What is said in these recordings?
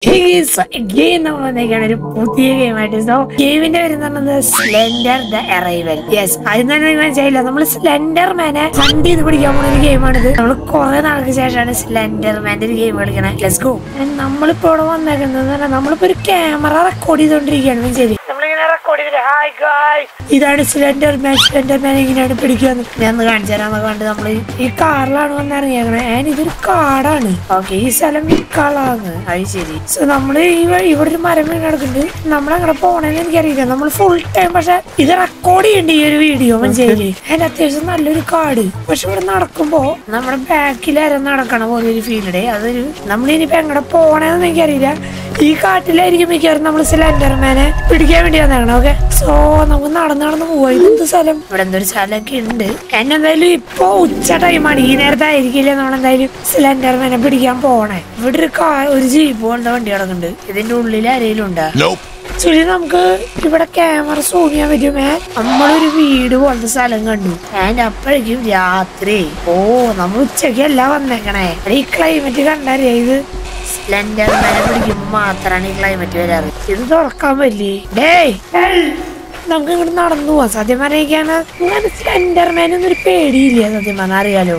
Game നമ്മൾ വന്നേക്കാണ് ഒരു പുതിയ ഗെയിമായിട്ട് സോ ഗെയിമിന്റെ പേര് എന്ന് പറയുന്നത് സ്ലെൻഡർ ദ അറൈവൽ യെസ് അത് തന്നെ നിങ്ങൾ മനസ്സിലായില്ല നമ്മൾ സ്ലെൻഡർ മാനെ ഫണ്ട് ചെയ്ത് പിടിക്കാൻ പോകുന്ന ഒരു ഗെയിമാണിത് നമ്മൾ കുറെ നാൾക്ക് ശേഷമാണ് സ്ലെൻഡർ മാന്റെ ഒരു ഗെയിം കളിക്കണേ ലെറ്റ്സ് ഗോ നമ്മളിപ്പോ ഇവിടെ വന്നേക്കുന്നത് എന്ന് പറഞ്ഞാൽ നമ്മളിപ്പോ ഒരു ക്യാമറ റെക്കോർഡ് ചെയ്തോണ്ടിരിക്കുകയാണ് മനസ്സിലായി നമ്മളിങ്ങനെ റെക്കോർഡ് ചെയ്തിട്ട് ഹായ് ഗായ് ഇതാണ് സിലിണ്ടർ മാൻ സിലിണ്ടർ മാൻ ഇങ്ങനെയാണ് പിടിക്കുക ഞാൻ ഒന്ന് കാണിച്ചു തരാമെന്ന് കണ്ട് നമ്മൾ ഈ കാറിലാണ് വന്നിറങ്ങിയേക്കണേ ആൻഡ് ഇതൊരു കാടാണ് ഓക്കെ ഈ സ്ഥലം വിൽക്കാളാണ് അത് ശരി സോ നമ്മള് ഈ വഴി ഇവിടെ ഒരു മരം വീണ് കിടക്കുന്നുണ്ട് നമ്മൾ അങ്ങനെ പോണേന്ന് എനിക്കറിയില്ല നമ്മൾ ഫുൾ ടൈം പക്ഷെ ഇത് റെക്കോർഡ് ചെയ്യണ്ട ഈ ഒരു വീഡിയോ മനസ്സിലായില്ലേ അതിന് അത്യാവശ്യം നല്ലൊരു കാട് പക്ഷെ ഇവിടെ നടക്കുമ്പോ നമ്മുടെ ബാക്കിൽ ആരും നടക്കണ പോലെ ഒരു ഫീൽഡേ അതൊരു നമ്മൾ ഇനിയിപ്പോ എങ്ങനെ പോണേന്ന് എനിക്കറിയില്ല ഈ കാട്ടിലായിരിക്കും മിക്കവാറും നമ്മൾ സിലിണ്ടർമാനെ പിടിക്കാൻ വേണ്ടി വന്നേക്കണം ഓക്കെ സോ നമുക്ക് നടന്ന് നടന്ന് പോവാ ഇതെന്ത് സ്ഥലം ഇവിടെ എന്തൊരു സ്ഥലമൊക്കെ ഉണ്ട് എന്നെ എന്തായാലും ഇപ്പൊ ഉച്ച ടൈമാണ് ഈ നേരത്തെ ആയിരിക്കില്ല നമ്മളെന്തായാലും സിലിണ്ടർമാനെ പിടിക്കാൻ പോണേ ഇവിടെ ഒരു കാ ഒരു ജീപ്പ് പോലത്തെ വണ്ടി കിടക്കുന്നുണ്ട് ഇതിന്റെ ഉള്ളിൽ ആരെങ്കിലും ഉണ്ടാ Nope. സുലി നമുക്ക് ഇവിടെ ക്യാമറ സൂം ചെയ്യാൻ പറ്റുമേ നമ്മളൊരു വീട് പോലത്തെ സ്ഥലം കണ്ടു ആൻഡ് അപ്പോഴേക്കും രാത്രി ഓ നമ്മൾ ഉച്ചയ്ക്കല്ല വന്നേക്കണേ എടാ, ഈ ക്ലൈമറ്റ് കണ്ടറിയാ ഇത് സ്ലെൻഡർ മല പിടിക്കുമ്പോ മാത്രാണ് ഈ ക്ലൈമറ്റ് വരാറ് ഇത് തുറക്കാൻ പറ്റില്ലേ ഡേയ് ഹെൽ. നമുക്ക് ഇങ്ങോട്ട് നടന്നു പോവാം സത്യം പറഞ്ഞാണ് സ്ലെൻഡർമാൻ ഒന്നും ഒരു പേടിയില്ല സത്യം പറഞ്ഞാൽ അറിയാലോ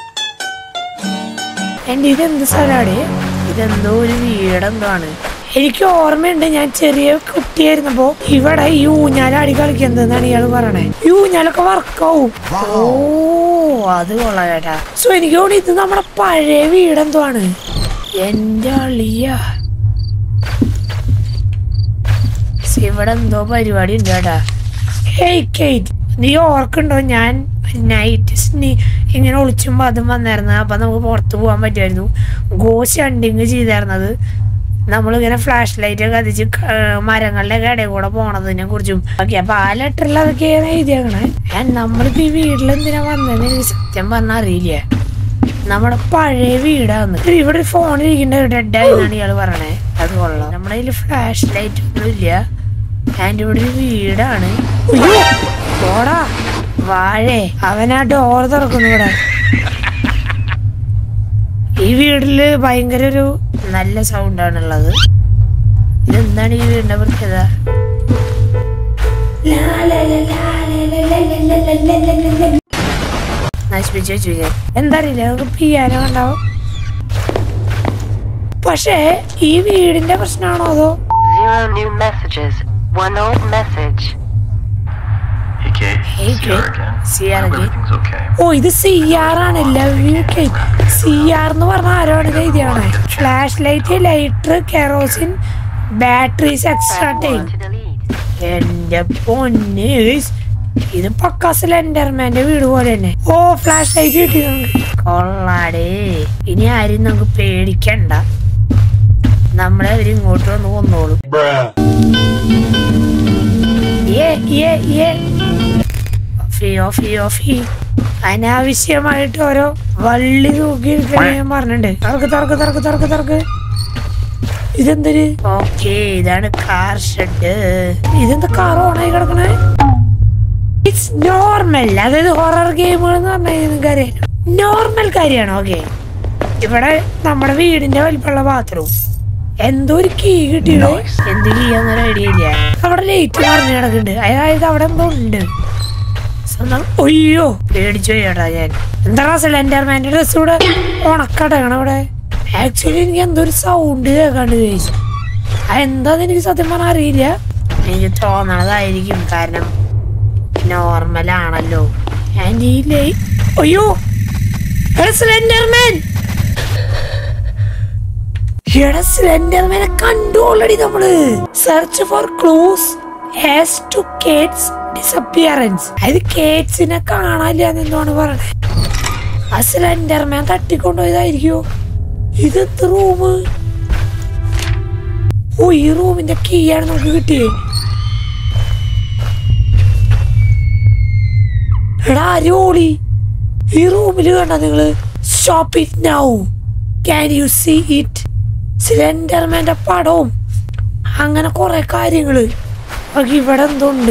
എന്റെ ഇതെന്ത് സ്ഥലമാണ് ഇതെന്തോ ഒരു വീടെന്തോ ആണ് എനിക്ക് ഓർമ്മയുണ്ട് ഞാൻ ചെറിയ കുട്ടിയായിരുന്നപ്പോ ഇവിടെ ഈ ഊഞ്ഞാലാടി കളിക്കുന്നതെന്നാണ് ഇയാൾ പറയണേ ഈ ഊഞ്ഞാലൊക്കെ വർക്കാവും ഓ അത് കൊള്ളാം ചേട്ടാ സോ എനിക്ക് തോന്നി ഇത് നമ്മുടെ പഴയ വീടെന്തോ ആണ് എന്റെ അളിയ ഇവിടെ എന്തോ പരിപാടി ഉണ്ട് ചേട്ടാ ഹേയ് കേറ്റ് നീ ഓർക്കുണ്ടോ ഞാൻ നൈറ്റ് നീ ഇങ്ങനെ ഒളിച്ചുമ്പോ അതും വന്നായിരുന്നു അപ്പൊ നമുക്ക് പുറത്ത് പോകാൻ പറ്റുമായിരുന്നു ഗോസ്റ്റ് ഹണ്ടിങ് ചെയ്തായിരുന്നത് നമ്മളിങ്ങനെ ഫ്ലാഷ് ലൈറ്റ് ഒക്കെ കത്തിച്ച് ക- മരങ്ങളുടെ ഒക്കെ ഇടയിൽ കൂടെ പോണതിനെ കുറിച്ചും ഓക്കെ അപ്പൊ ആ ലെറ്ററിൽ അതൊക്കെയാണ് എഴുതിയേക്കണേ ഞാൻ നമ്മളിപ്പോ ഈ വീട്ടിൽ എന്തിനാ വന്നതെന്ന് എനിക്ക് സത്യം പറഞ്ഞാൽ അറിയില്ല നമ്മുടെ പഴയ വീടാന്ന് ഇവിടെ ഫോൺ ഇരിക്കേണ്ട ഡെഡായി എന്നാണ് ഇയാള് പറയണേ അത് കൊള്ളാം നമ്മുടെ കയ്യിൽ ഫ്ലാഷ് ലൈറ്റ് ഒന്നും ഇല്ല ആൻഡ് ഇവിടെ ഒരു വീടാണ് ഉയ്യോ, പോടാ വാഴേ അവൻ ആ ഡോർ തുറക്കുന്നു ഇവിടെ ഈ വീട്ടില് ഭയങ്കര ഒരു നല്ല സൗണ്ട് ആണുള്ളത് ഇതെന്താണ് ഈ വീടിന്റെ പ്രത്യേകത ലാ, ലാ, ലാ, ലാ, ലാ, ലാ, ലാ, ലാ, ലാ, ലാ, ലാ, ലാ, ലാ. നശിപ്പിച്ചു വെച്ചു ഞാൻ എന്താ അറിയില്ല നമുക്ക് പിയാനോ ഉണ്ടാവും പക്ഷേ ഈ വീടിന്റെ പ്രശ്നമാണോ അതോ Zero new messages. One old message. Hey Kate, Hey, CR Kate. again. CR Hope again. everything's okay. ഓ ഇത് സി ആർ ആണല്ല സി ആർ എന്ന് പറഞ്ഞ ആരോണ് എഴുതിയാണ് flash light lighter kerosene batteries extra time To delete. എന്റെ പൊന്ന് guys. ഇത് പക്ക സിലിണ്ടർമാന്റെ വീട് പോലെ തന്നെ ഓ ഫ്ലാഷ് ലൈറ്റ് കിട്ടി നമുക്ക് കൊള്ളാടേ ഇനി ആരും നമുക്ക് പേടിക്കണ്ട നമ്മളെ അവര് ഇങ്ങോട്ട് വന്ന് കൊന്നോളും ഏ, ഏ, ഏ. ഓഫി ഓഫി ഓഫി അനാവശ്യമായിട്ട് ഓരോ വള്ളി തൂക്കി എടുക്കണേ ഞാൻ പറഞ്ഞിട്ടുണ്ട് തുറക്ക് തുറക്ക് തുറക്ക് തുറക്ക് തുറക്ക് ഇതെന്തൊരു ഓക്കെ ഇതാണ് കാർ ഷെഡ് ഇതെന്താ കാർ ഓണായി കിടക്കണേ ഇറ്റ്സ് നോർമൽ അതായത് ഹൊറർ ഗെയിമുകൾ എന്ന് പറഞ്ഞാൽ നിങ്ങൾക്ക് അറിയാം നോർമൽ കാര്യമാണ് ഓക്കെ ഇവിടെ നമ്മുടെ വീടിന്റെ വലിപ്പമുള്ള ബാത്റൂം എന്തോ ഒരു കീ കിട്ടിയോ എന്ത് കീ എന്നൊരു ഐഡിയ ഇല്ല അവിടെ ലൈറ്റ് പറഞ്ഞു കിടക്കുന്നുണ്ട് അതായത് അവിടെ എന്തോ ഉണ്ട് സ്വന്തം ഒയ്യോ പേടിച്ചു ചേട്ടാ ഞാൻ എന്താ സിലിണ്ടർമാന്റെ ഡ്രസ് ഇവിടെ ഉണക്കടക്കണം ഇവിടെ ആക്ച്വലി എനിക്ക് എന്തോ ഒരു സൗണ്ട് കേൾക്കാണ്ട് ചോദിച്ചു അത് എന്താന്ന് എനിക്ക് സത്യം പറഞ്ഞാൽ അറിയില്ല എനിക്ക് തോന്നണതായിരിക്കും കാരണം നോർമൽ ആണല്ലോ ആൻഡ് ഈ ലൈ അയ്യോ സ്ലെൻഡർമാൻ എടാ സ്ലെൻഡർമാനെ കണ്ടു ഓൾറെഡി നമ്മള് search for clues as to Kate's disappearance അതായത് കേറ്റ്സിനെ കാണാനില്ല എന്താണ് പറയണേ ആ സ്ലെൻഡർമാൻ തട്ടിക്കൊണ്ടുപോയതായിരിക്കോ ഇതെന്ത് റൂം ഓ ഈ റൂമിന്റെ കീ ആണ് നമുക്ക് കിട്ടിയേ എടാ അരോളി ഈ റൂമിൽ കണ്ട നിങ്ങള് stop it now can you see it സിലിണ്ടർമാന്റെ പടവും അങ്ങനെ കുറെ കാര്യങ്ങള് ഒക്കെ ഇവിടെ എന്തുണ്ട്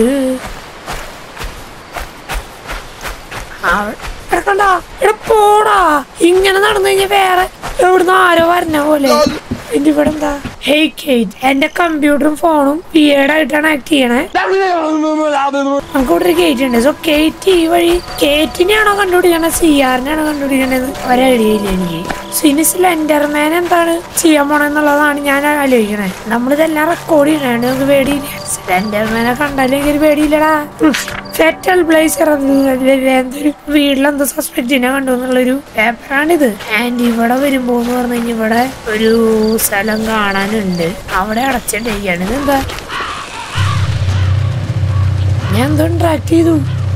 എടാ കണ്ടാ എടാ പോടാ ഇങ്ങനെ നടന്നു കഴിഞ്ഞാ വേറെ എവിടുന്ന് ആരോ വരണ പോലെ പിന്നെ ഇവിടെ എന്താ ഹേയ് കേറ്റ് എന്റെ കമ്പ്യൂട്ടറും ഫോണും ആയിട്ടാണ് ആക്ട് ചെയ്യണേ നമുക്ക് ഇവിടെ ഒരു ഗേറ്റ് ഉണ്ട് സോ കേറ്റ് ഈ വഴി കേറ്റിനെയാണോ കണ്ടുപിടിക്കണത് സി ആറിനെയാണോ കണ്ടുപിടിക്കണത് ഒരൈഡിയ ഇല്ല എനിക്ക് സോ ഇനി സ്ലെൻഡർമാൻ എന്താണ് ചെയ്യാൻ പോണെന്നുള്ളതാണ് ഞാൻ ആലോചിക്കണേ നമ്മളിതെല്ലാം റെക്കോർഡ് ചെയ്യണേ നമുക്ക് പേടിയില്ല സ്ലെൻഡർമാനെ കണ്ടാലും എനിക്ക് ഒരു പേടിയില്ലടാ ഫെറ്റൽ ബ്ലേസർ എന്തൊരു വീട്ടിലെന്തോ സസ്പെക്റ്റിനെ കണ്ടു എന്നുള്ളൊരു പേപ്പറാണിത് ആൻഡ് ഇവിടെ വരുമ്പോ എന്ന് പറഞ്ഞു കഴിഞ്ഞാൽ ഇവിടെ ഒരു സ്ഥലം കാണാനുണ്ട് അവിടെ അടച്ചിട്ടിരിക്കുകയാണ് ഇതെന്താ ഞാൻ എന്തോ ട്രാക്ക് ചെയ്തു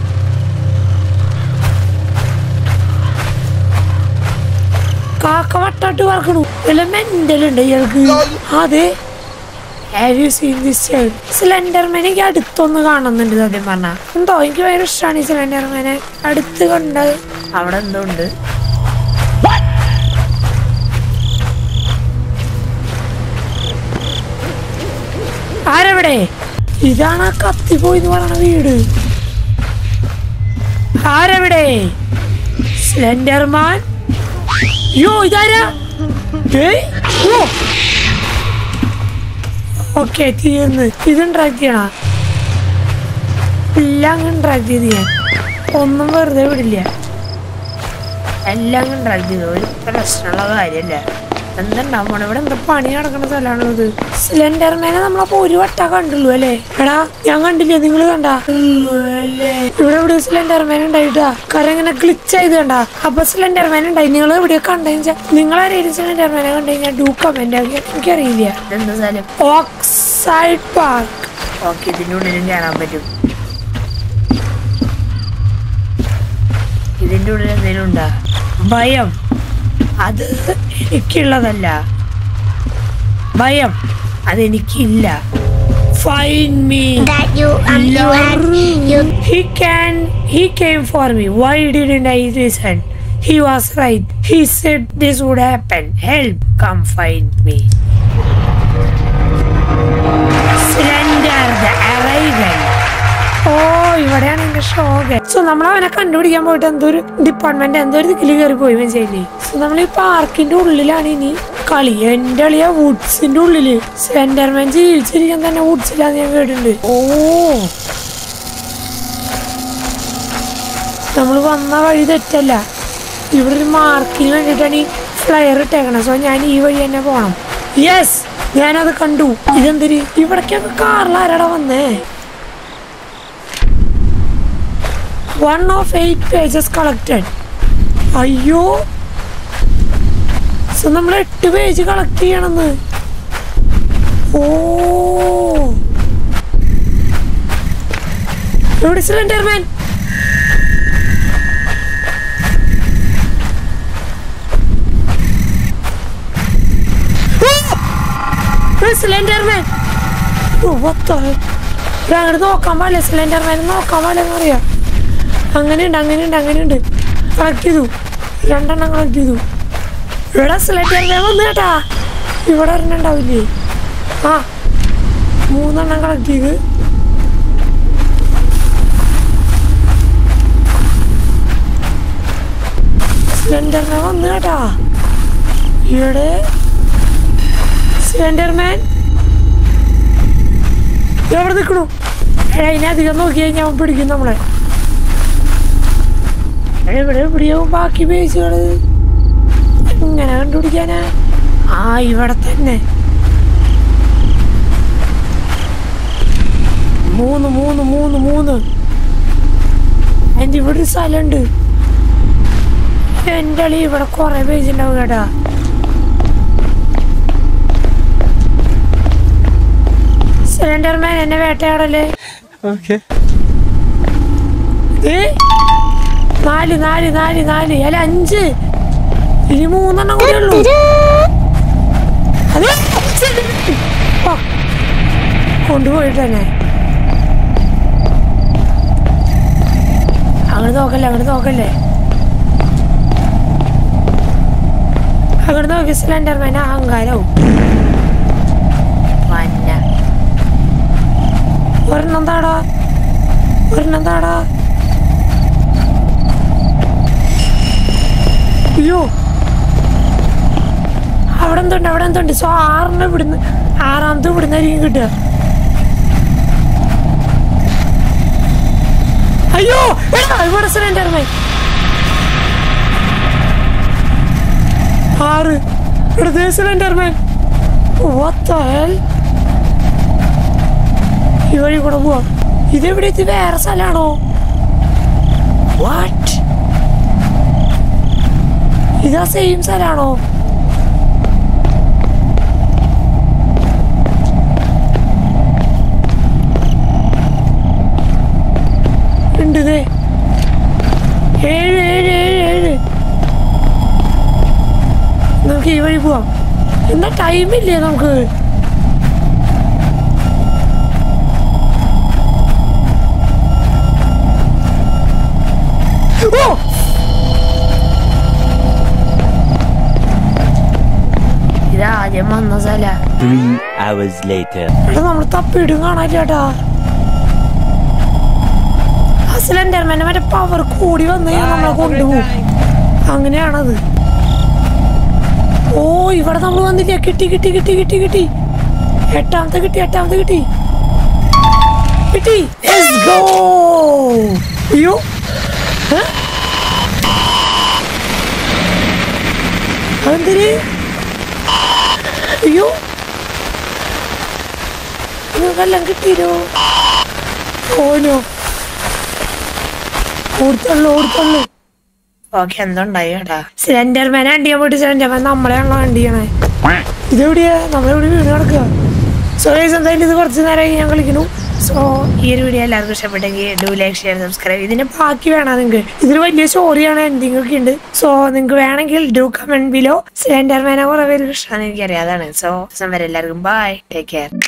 കാക്ക വട്ടാട്ട് പറക്കണു വല്ല മെന്റലുണ്ട് ഇയാൾക്ക് അതെ have you seen this child സ്ലെൻഡർമാനെ എനിക്ക് അടുത്തൊന്ന് കാണുന്നുണ്ട് സത്യം പറഞ്ഞ എന്തോ എനിക്ക് ഭയങ്കര ഇഷ്ടമാണ് ഈ സ്ലെൻഡർമാനെ അടുത്ത് കണ്ട് അവിടെ എന്തോ ഉണ്ട് ആരെവിടെ ഇതാണ് ആ കത്തിപ്പോയി എന്ന് പറയണ വീട് ആരെവിടെ സ്ലെൻഡർമാൻ യോ ഇതാരാ ഏയ് ഓ ഓക്കെ തീർന്ന് ഇതും ട്രാക്ക് ചെയ്യണ എല്ലാം അങ്ങനെ ട്രാക്ക് ചെയ്ത് ഞാൻ ഒന്നും വെറുതെ വിടില്ല എല്ലാം അങ്ങനെ ട്രാക്ക് ചെയ്തു ഒരു പ്രശ്നമുള്ള കാര്യമല്ല എന്തുണ്ടാവും ഇവിടെ എന്താ പണി നടക്കുന്ന സ്ഥലമാണുള്ളത് സിലിണ്ടർമേനെ നമ്മളപ്പോ ഒരു വട്ട കണ്ടുള്ളൂ അല്ലേ എടാ ഞാൻ കണ്ടില്ലേ നിങ്ങൾ കണ്ട ഇവിടെ ഇവിടെ സിലിണ്ടർമേൻ ഉണ്ടായിട്ടാ കാരണം ഇങ്ങനെ ക്ലിച്ച് ചെയ്ത് കണ്ട അപ്പൊ സിലിണ്ടർമേൻ ഉണ്ടായി നിങ്ങൾ എവിടെ കണ്ടുകഴിഞ്ഞാൽ നിങ്ങളാരെയും സിലിണ്ടർമേനെ കണ്ടു കഴിഞ്ഞാൽ ഡൂ കമന്റ് ആക്കി എനിക്കറിയില്ല ഇതെന്താ സ്ഥലം ഓക്സൈഡ് പാർക്ക് ഓക്കെ ഇതിന്റെ ഉള്ളിലും കയറാൻ പറ്റും ഇതിന്റെ ഉള്ളിൽ എന്തെങ്കിലും ഉണ്ടാ ഭയം അത് എനിക്കുള്ളതല്ല ഭയം അതെനിക്കില്ല fine me that you um you had you He can he came for me. Why didn't I listen? He was right. He said this would happen. Help, come find me. Slender the arrival. ഓ ഇവിടെയാണ് എന്റെ shock so നമ്മൾ അവനെ കണ്ടുപിടിക്കാൻ പോയിട്ട് എന്തോ ഒരു department എന്തോ ഒരു ദിക്കിൽ കയറി പോയി മനസ്സിലായില്ലേ സോ നമ്മൾ ഈ പാർക്കിന്റെ ഉള്ളിലാണ് ഇനി കളി എന്റെ കളിയ വുഡ്സിന്റെ ഉള്ളില് സെന്റർമാൻ ജീവിച്ചിരിക്കാൻ തന്നെ വുഡ്സിലാന്ന് ഞാൻ കേട്ടിട്ടുണ്ട് ഓ നമ്മൾ വന്ന വഴി തെറ്റല്ല ഇവിടെ ഒരു മാർക്കിന് വേണ്ടിയിട്ടാണ് ഈ ഫ്ലയർ ഇട്ടേക്കണത് സോ ഞാൻ ഈ വഴി തന്നെ പോണം യെസ് ഞാനത് കണ്ടു ഇതെന്തൊരു ഇവിടേക്കൊക്കെ കാറിൽ ആരാടാ വന്നേ one of eight pages collected അയ്യോ സോ നമ്മൾ എട്ട് പേജ് കളക്ട് ചെയ്യണമെന്ന് ഓ എവിടെ സിലിണ്ടർമാൻ സിലിണ്ടർമാൻ ഓ വത്തോ അങ്ങോട്ട് നോക്കാൻ പാടില്ല സിലിണ്ടർമാൻ നോക്കാൻ പാടില്ലെന്ന് അറിയാം അങ്ങനെയുണ്ട് അങ്ങനെയുണ്ട് അങ്ങനെയുണ്ട് കളക്ട് ചെയ്തു രണ്ടെണ്ണം കളക്ട് ചെയ്തു ഇവിടെ സിലിണ്ടർമാൻ വന്നു കേട്ടാ ഇവിടെ ഒരെണ്ണം ഉണ്ടാവില്ലേ ആ മൂന്നെണ്ണം കളക്ട് ചെയ്ത് സിലിണ്ടർമാൻ വന്നു കേട്ടാ ഇവിടെ സിലിണ്ടർമാൻ എവിടെ നിൽക്കണു അതിനെ അധികം നോക്കി കഴിഞ്ഞാൽ അവൻ പിടിക്കും നമ്മളെ എവിടെ എവിടെയോ ബാക്കി പേജുകള് എങ്ങനെ കണ്ടുപിടിക്കാനാ ആ ഇവിടെ തന്നെ മൂന്ന് മൂന്ന് മൂന്ന് മൂന്ന് എൻ്റെ ഇവിടെ ഒരു സ്ഥലമുണ്ട് എൻ്റെ അളി ഇവിടെ കുറെ പേജ് ഉണ്ടാവും കേട്ടാ സിലിണ്ടർമാൻ എന്നെ വേട്ടയാടല്ലേ Okay. ഏ? നാല് നാല് നാല് നാല് അല്ല അഞ്ച് ഇനി മൂന്നെണ്ണം കൂടെ ഉള്ളൂ അത് ഓ, കൊണ്ടുപോയിട്ട് തന്നെ അങ്ങോട്ട് നോക്കല്ലേ അങ്ങോട്ട് നോക്കല്ലേ അങ്ങോട്ട് നോക്കി സിലിണ്ടർമാൻ അഹങ്കാരവും വന്ന ഒരെണ്ണം താടാ ഒരെണ്ണം താടാ അയ്യോ അവിടെ എന്തുണ്ട് അവിടെ എന്തുണ്ട് സോ ആറിന് ഇവിടുന്ന് ആറാമത്തെ ഇവിടുന്ന് ആയിരിക്കും കിട്ടുക അയ്യോ എടാ ഇവിടെ സിലിണ്ടർമേ ആറ് ഇടത് സിലിണ്ടർമാൻ What the hell? ഈ വഴി കൂടെ പോവാം ഇതെവിടെ ഇത് വേറെ സ്ഥലമാണോ വാട്ട് ഇതാ സെയിം സ്ഥലമാണോ ഉണ്ട് ദേ. ഏഴ് ഏഴ് ഏഴ് ഏഴ് നമുക്ക് ഈ വഴി പോവാം എന്നാ ടൈമില്ലേ നമുക്ക് ഓ ഇതാദ്യം വന്ന സ്ഥല Three hours later. എടാ നമ്മൾ തപ്പിയിടും കാണാൻ ചേട്ടാ ആ സിലിണ്ടർമാന്റെ മറ്റേ പവർ കൂടി വന്ന് കഴിഞ്ഞാൽ നമ്മളെ കൊണ്ടുപോകും അങ്ങനെയാണത് ഓ ഇവിടെ നമ്മൾ വന്നില്ല കിട്ടി കിട്ടി കിട്ടി കിട്ടി കിട്ടി എട്ടാമത്തെ കിട്ടി എട്ടാമത്തെ കിട്ടി കിട്ടി Let's go. അയ്യോ ഏ? അതെന്തിന് അയ്യോ നിങ്ങൾക്കെല്ലാം കിട്ടിയോ ഓനോ ഓടുത്തള്ളു ഓടുത്തള്ളു ഓക്കെ എന്തുണ്ടായി കേട്ടാ സിലിണ്ടർമാൻ അണ്ടിയാൻ പോയിട്ട് സിലിണ്ടർമാൻ നമ്മളെയാണല്ലോ അണ്ടിയണേ ഇതെവിടെയാ നമ്മളെവിടെ വീട് കിടക്കുക സോ ഗൈസ് എന്തായാലും ഇത് കുറച്ച് നേരമായി ഞാൻ കളിക്കുന്നു സോ ഈ ഒരു വീഡിയോ എല്ലാവർക്കും ഇഷ്ടപ്പെട്ടെങ്കിൽ ഡു ലൈക്ക് ഷെയർ സബ്സ്ക്രൈബ് ഇതിന്റെ ബാക്കി വേണം നിങ്ങൾക്ക് ഇതിൽ വലിയ സ്റ്റോറിയാണ് എൻഡിങ് ഒക്കെ ഉണ്ട് സോ നിങ്ങൾക്ക് വേണമെങ്കിൽ ഡു കമന്റ് ബിലോ സിലിണ്ടർമാനെ കുറെ പേര് ഇഷ്ടമാണ് എനിക്കറിയാം അതാണ് സോ വരെ എല്ലാവർക്കും ബൈ ടേക്ക് കെയർ